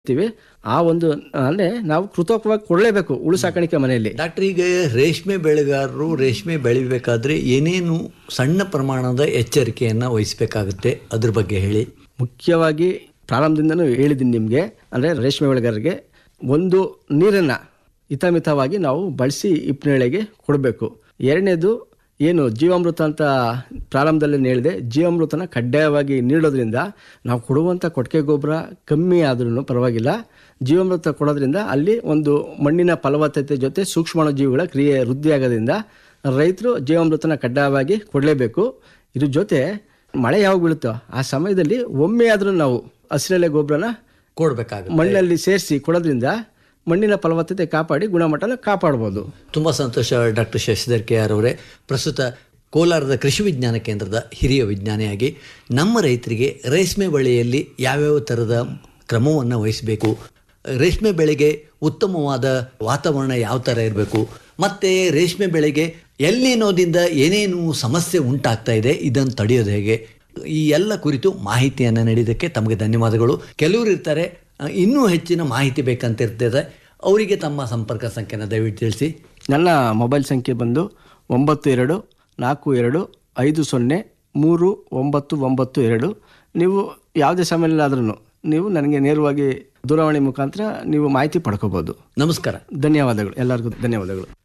ತೀವಿ ಆ ಒಂದು ಅಂದ್ರೆ ನಾವು ಕೃತಕವಾಗಿ ಕೊಡಲೇಬೇಕು ಉಳು ಸಾಕಾಣಿಕೆ ಮನೆಯಲ್ಲಿ ಡಾಕ್ಟರ್ ಈಗ ರೇಷ್ಮೆ ಬೆಳೆಗಾರರು ರೇಷ್ಮೆ ಬೆಳಿಬೇಕಾದ್ರೆ ಏನೇನು ಸಣ್ಣ ಪ್ರಮಾಣದ ಎಚ್ಚರಿಕೆಯನ್ನು ವಹಿಸಬೇಕಾಗುತ್ತೆ ಅದ್ರ ಬಗ್ಗೆ ಹೇಳಿ ಮುಖ್ಯವಾಗಿ ಪ್ರಾರಂಭದಿಂದನೂ ಹೇಳಿದ್ದೀನಿ ನಿಮಗೆ ಅಂದರೆ ರೇಷ್ಮೆ ಬೆಳೆಗಾರರಿಗೆ ಒಂದು ನೀರನ್ನು ಹಿತಮಿತವಾಗಿ ನಾವು ಬಳಸಿ ಹಿಪ್ಪನೇಳೆಗೆ ಕೊಡಬೇಕು ಎರಡನೇದು ಏನು ಜೀವಾಮೃತ ಅಂತ ಪ್ರಾರಂಭದಲ್ಲಿ ಹೇಳಿದೆ ಜೀವಾಮೃತನ ಕಡ್ಡಾಯವಾಗಿ ನೀಡೋದ್ರಿಂದ ನಾವು ಕೊಡುವಂಥ ಕೊಟ್ಟಿಗೆ ಗೊಬ್ಬರ ಕಮ್ಮಿ ಆದ್ರೂ ಪರವಾಗಿಲ್ಲ ಜೀವಾಮೃತ ಕೊಡೋದ್ರಿಂದ ಅಲ್ಲಿ ಒಂದು ಮಣ್ಣಿನ ಫಲವತ್ತತೆ ಜೊತೆ ಸೂಕ್ಷ್ಮಾಣುಜೀವಿಗಳ ಕ್ರಿಯೆ ವೃದ್ಧಿಯಾಗೋದ್ರಿಂದ ರೈತರು ಜೀವಾಮೃತನ ಕಡ್ಡಾಯವಾಗಿ ಕೊಡಲೇಬೇಕು ಇದ್ರ ಜೊತೆ ಮಳೆ ಯಾವಾಗ ಬೀಳುತ್ತೋ ಆ ಸಮಯದಲ್ಲಿ ಒಮ್ಮೆ ಆದರೂ ನಾವು ಹಸಿರೆಲೆ ಗೊಬ್ಬರನ ಕೊಡಬೇಕಾಗುತ್ತೆ ಮಣ್ಣಲ್ಲಿ ಸೇರಿಸಿ ಕೊಡೋದ್ರಿಂದ ಮಣ್ಣಿನ ಫಲವತ್ತತೆ ಕಾಪಾಡಿ ಗುಣಮಟ್ಟನ ಕಾಪಾಡ್ಬೋದು ತುಂಬ ಸಂತೋಷ ಡಾಕ್ಟರ್ ಶಶಿಧರ್ ಕೆ ಆರ್ ಅವರೇ ಪ್ರಸ್ತುತ ಕೋಲಾರದ ಕೃಷಿ ವಿಜ್ಞಾನ ಕೇಂದ್ರದ ಹಿರಿಯ ವಿಜ್ಞಾನಿಯಾಗಿ ನಮ್ಮ ರೈತರಿಗೆ ರೇಷ್ಮೆ ಬೆಳೆಯಲ್ಲಿ ಯಾವ್ಯಾವ ಥರದ ಕ್ರಮವನ್ನು ವಹಿಸಬೇಕು ರೇಷ್ಮೆ ಬೆಳೆಗೆ ಉತ್ತಮವಾದ ವಾತಾವರಣ ಯಾವ ಥರ ಇರಬೇಕು ಮತ್ತು ರೇಷ್ಮೆ ಬೆಳೆಗೆ ಎಲ್ಲಿನೋದಿಂದ ಏನೇನು ಸಮಸ್ಯೆ ಉಂಟಾಗ್ತಾ ಇದೆ ಇದನ್ನು ತಡೆಯೋದು ಹೇಗೆ ಈ ಎಲ್ಲ ಕುರಿತು ಮಾಹಿತಿಯನ್ನು ನೀಡಿದ್ದಕ್ಕೆ ತಮಗೆ ಧನ್ಯವಾದಗಳು ಕೆಲವರು ಇರ್ತಾರೆ ಅ, ಇನ್ನೂ ಹೆಚ್ಚಿನ ಮಾಹಿತಿ ಬೇಕಂತ ಇರ್ತದೆ ಅವರಿಗೆ ತಮ್ಮ ಸಂಪರ್ಕ ಸಂಖ್ಯೆನ ದಯವಿಟ್ಟು ತಿಳಿಸಿ ನನ್ನ ಮೊಬೈಲ್ ಸಂಖ್ಯೆ ಬಂದು ಒಂಬತ್ತು ಎರಡು ನಾಲ್ಕು ಎರಡು ಐದು ಸೊನ್ನೆ ಮೂರು ಒಂಬತ್ತು ಒಂಬತ್ತು ಎರಡು ನೀವು ಯಾವುದೇ ಸಮಯದಲ್ಲಾದ್ರೂ ನೀವು ನನಗೆ ನೇರವಾಗಿ ದೂರವಾಣಿ ಮುಖಾಂತರ ನೀವು ಮಾಹಿತಿ ಪಡ್ಕೋಬೋದು ನಮಸ್ಕಾರ ಧನ್ಯವಾದಗಳು ಎಲ್ಲರಿಗೂ ಧನ್ಯವಾದಗಳು